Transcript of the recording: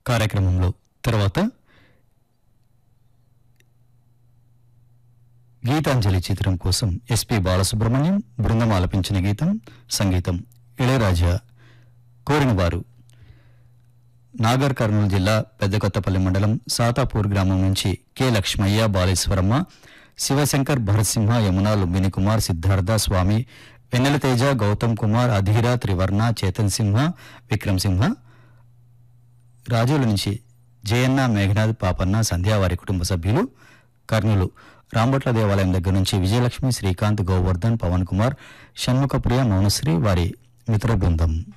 కార్యక్రమంలో తర్వాత గీతాంజలి చిత్రం కోసం ఎస్పి బాలసుబ్రహ్మణ్యం బృందం ఆలపించిన గీతం సంగీతం ఇళయరాజా కోరిన వారు నాగర్ కర్నూలు జిల్లా పెద్దకొత్తపల్లి మండలం సాతాపూర్ గ్రామం నుంచి కె లక్ష్మయ్య బాలేశ్వరమ్మ శివశంకర్ భరత్సింహ యమున లుంబిని కుమార్ సిద్ధార్థ స్వామి వెన్నెల తేజ గౌతమ్ కుమార్ అధీర త్రివర్ణ చేతన్ సింహ విక్రమ్ సింహ రాజుల నుంచి జయన్న మేఘనాథ్ పాపన్న సంధ్యా వారి కుటుంబ సభ్యులు కర్నూలు రాంబట్ల దేవాలయం దగ్గర నుంచి విజయలక్ష్మి శ్రీకాంత్ గోవర్ధన్ పవన్ కుమార్ షణ్ముఖప్రియ మౌనశ్రీ వారి మిత్ర బృందం